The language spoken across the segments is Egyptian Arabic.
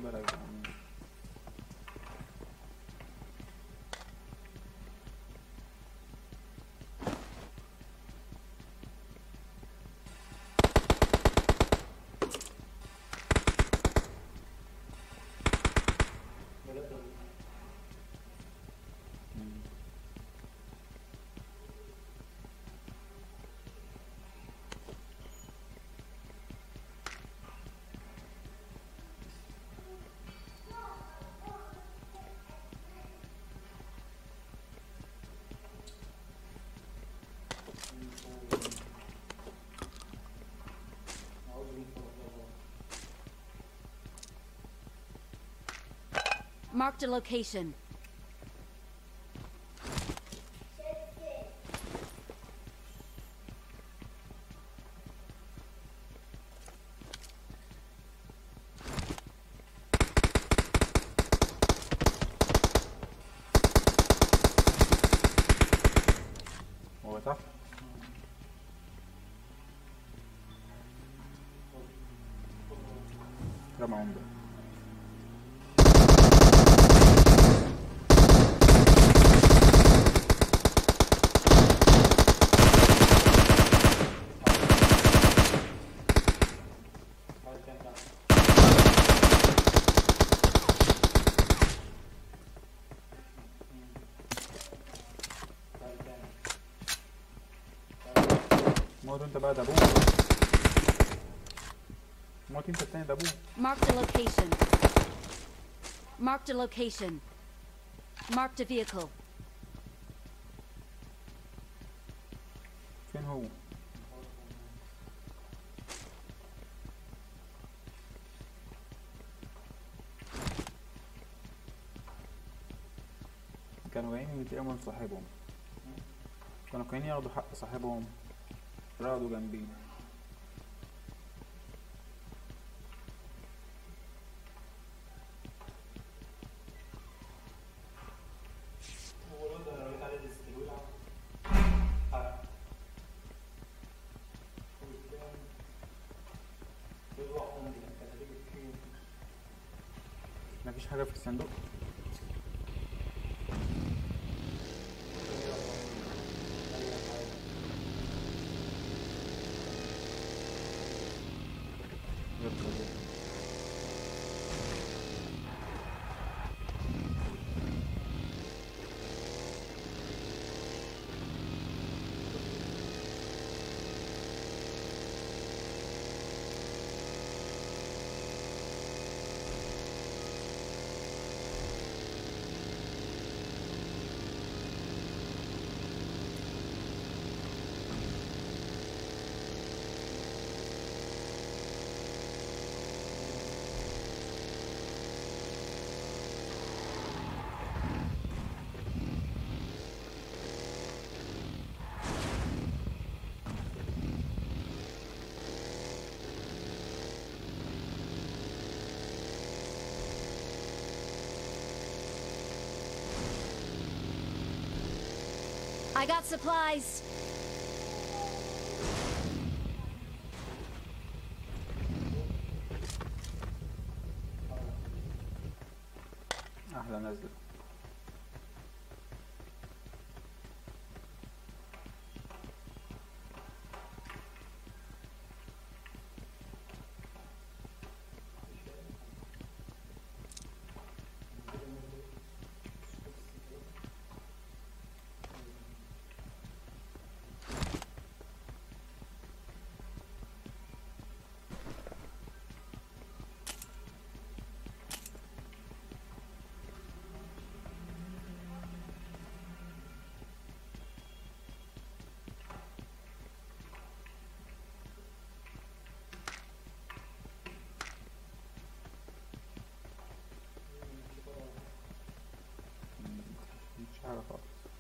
بالك يعني Marked a location. هو تحت رمى عمده موت انت بقى ده ابوه موت انت التاني ده ابوه Marked a location. Marked a location. Marked a vehicle. فين هو كانوا جايين ينتقموا من صاحبهم كانوا جايين ياخدوا حق صاحبهم رقدوا جنبيه مفيش حاجة في الصندوق يركض يركض. I got supplies. أحلى نزل مش حاجة خالص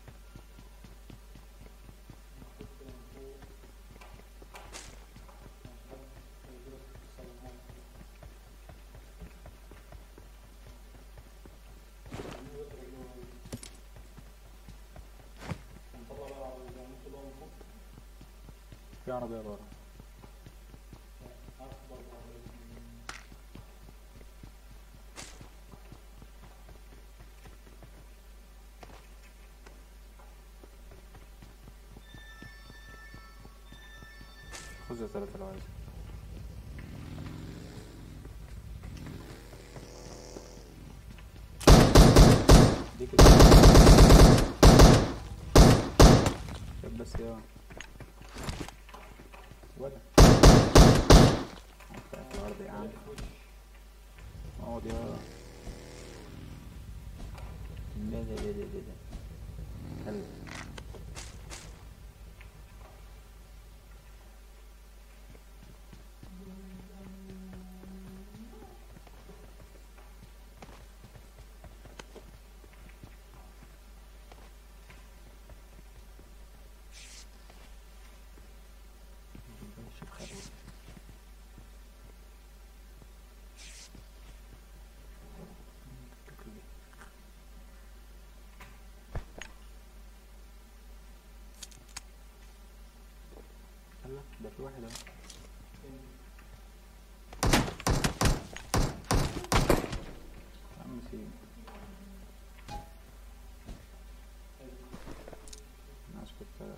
في عربية بره خذ يا ثلاثة لو عايز دي كده شوف بس يا ولا وقع في الأرض يا عم اقعد يا لا لا لا لا لا لا هلا شوف خير هلا ده في واحد اهو يا عم سيب الناس كنت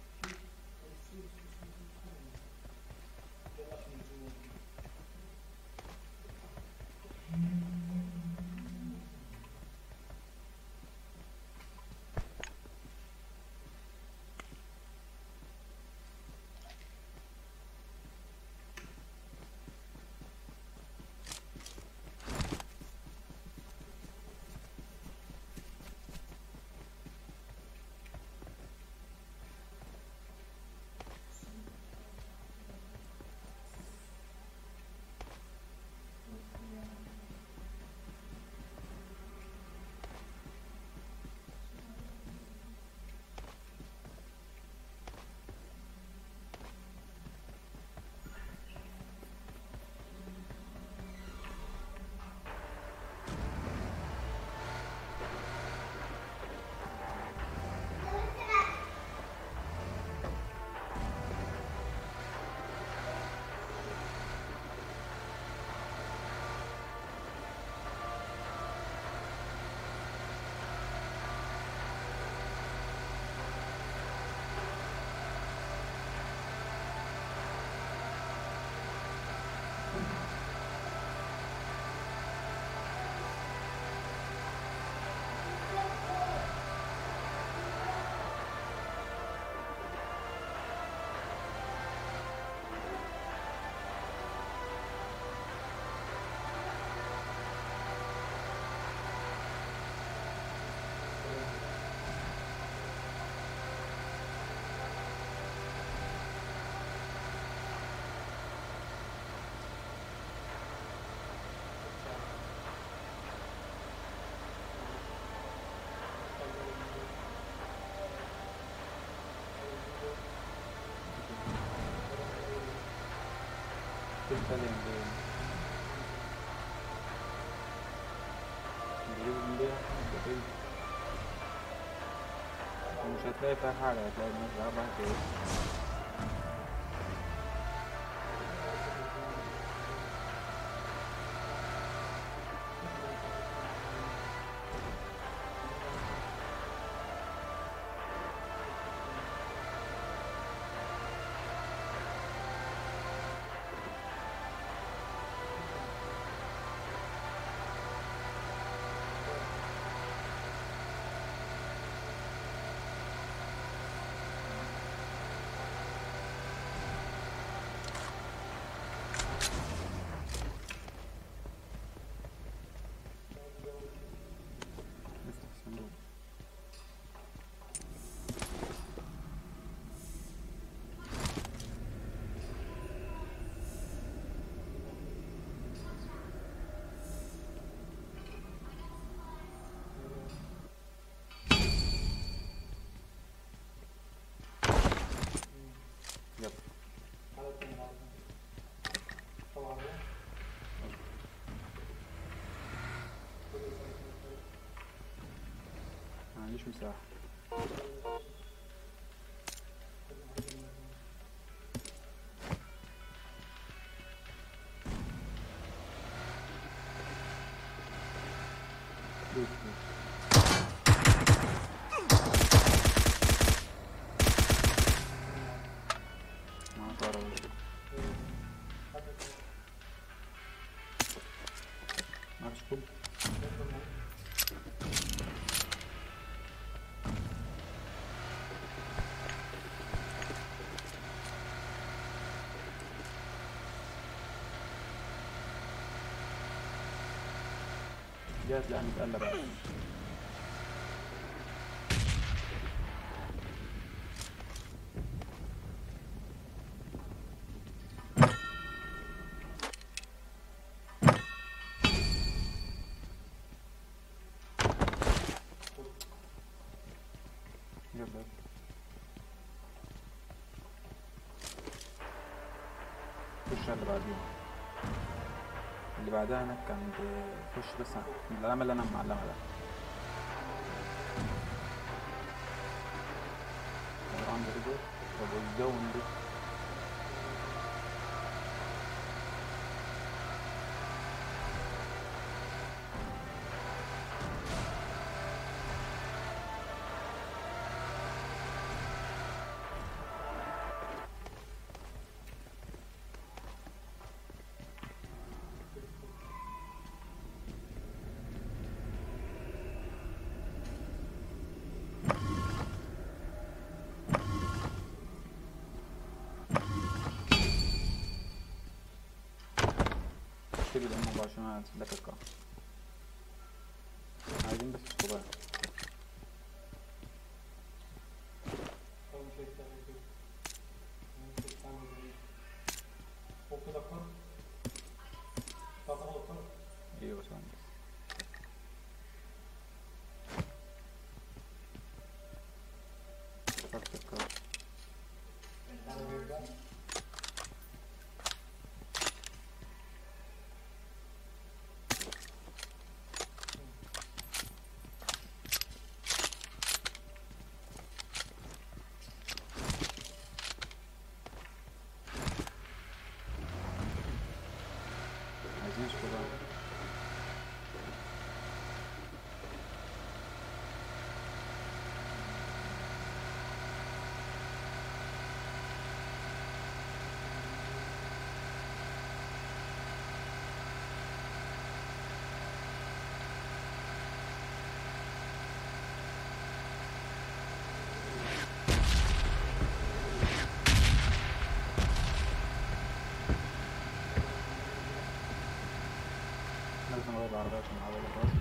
تتكلم بيه نجيب من ده مستحيل ومش هتلاقي فيها حاجة هتلاقي الناس بقى كده نفتح الصندوق يلا ما عنديش مساحة دوس دوس ما طار معاك سكوب دي هتلاقيها متقلبة يلا خش على اللي بعديها اللي بعدها هناك عند خش بس من العلامة اللي أنا معلمها ده أروح عند رجل طب والجون دي شيل الام 24 انا هنسيب لك القاع عايزين بس سكوبات ايوه ثواني فكت القاع عايزين سكوبات لازم اغير العربية عشان العربية خلاص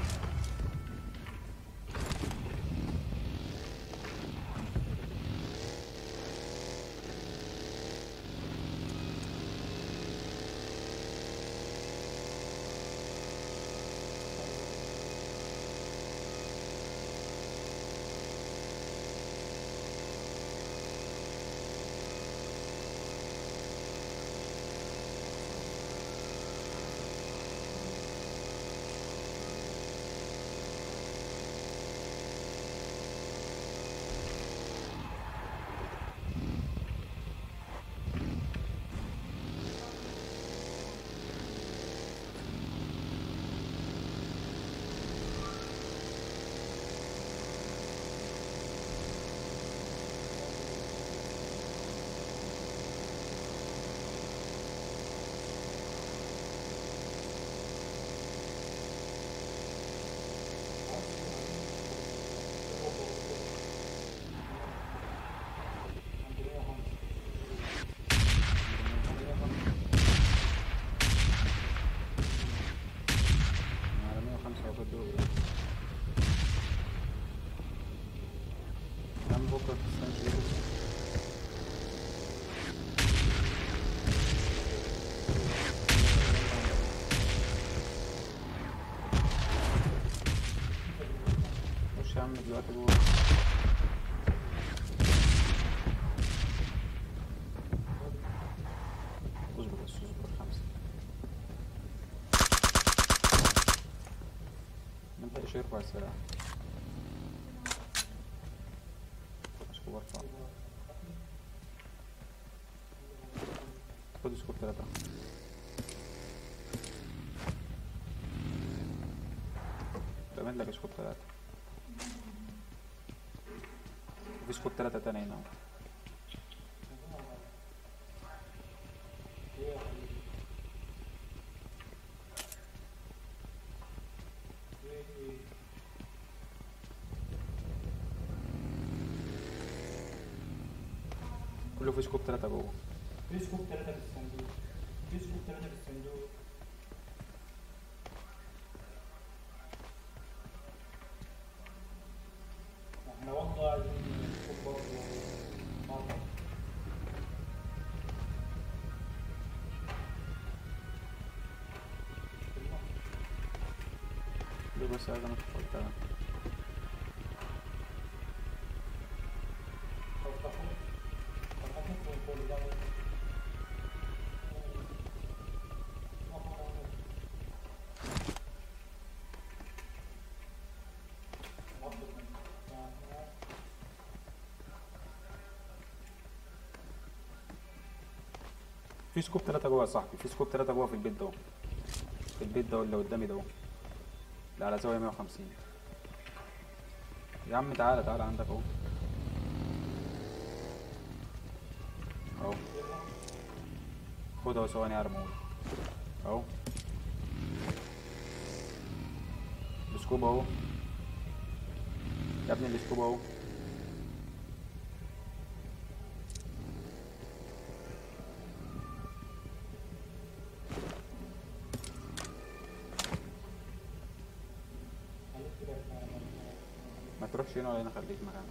على 105 واخد دول كم بكرة في السنة خش يا عم دلوقتي جوه اصبر بس اصبر خمسة ما تلاقيش يرفع السلاح سكوب ارفع خد سكوب تلاتة تعمل لك سكوب تلاتة في سكوب تلاتة تاني هنا في سكوب ثلاثة جوه في سكوب ثلاثة في الصندوق في سكوب ثلاثة في الصندوق احنا والله عايزين سكوب برضه مرة ليه بس هذا ما تفضل فتحوا فتحوا من كل ده في سكوب ثلاثة جوه يا صاحبي في سكوب ثلاثة جوه في البيت ده في البيت ده اللي قدامي ده اللي على زاوية 150 يا عم تعالى تعالى عندك اهو اهو خد اهو ثواني يا رمول اهو السكوب اهو يا ابني السكوب اهو ما تروحش هنا ولا هنا خليك مكانك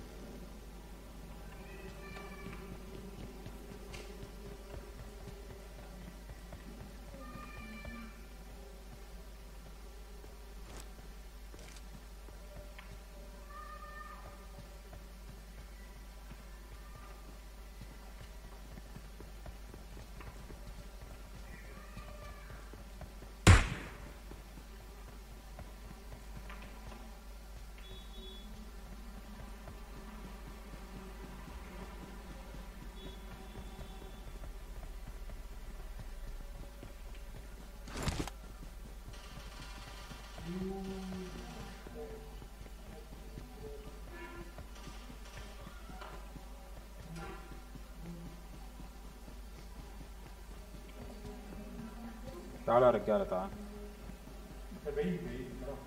تعالوا يا رجالة تعالوا بعيد بعيد خلاص.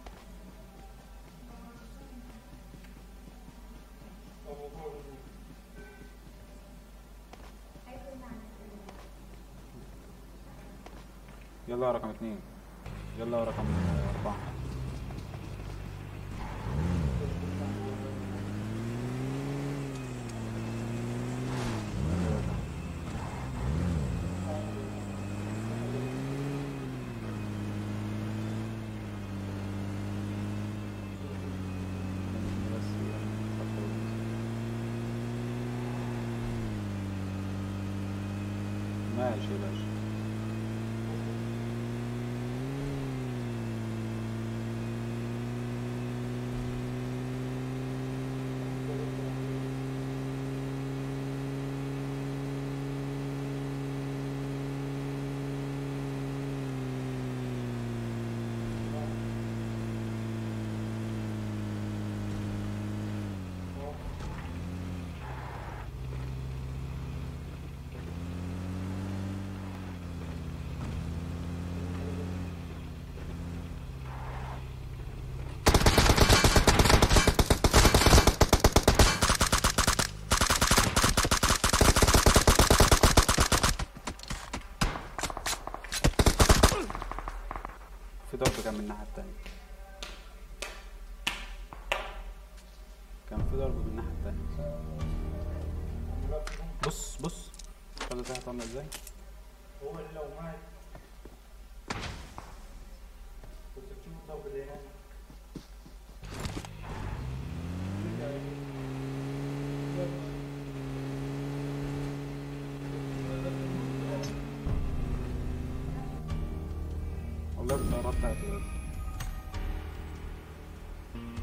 الموضوع ده. يلا يا رقم اتنين يلا يا رقم أربعة ماشي يا باشا في ضرب كان من الناحية التانية كان في ضرب من الناحية التانية بص بص خد تحت عاملة ازاي هو اللي لو مات كنت تشوف الضرب اللي هناك والله الطيارات بتاعتي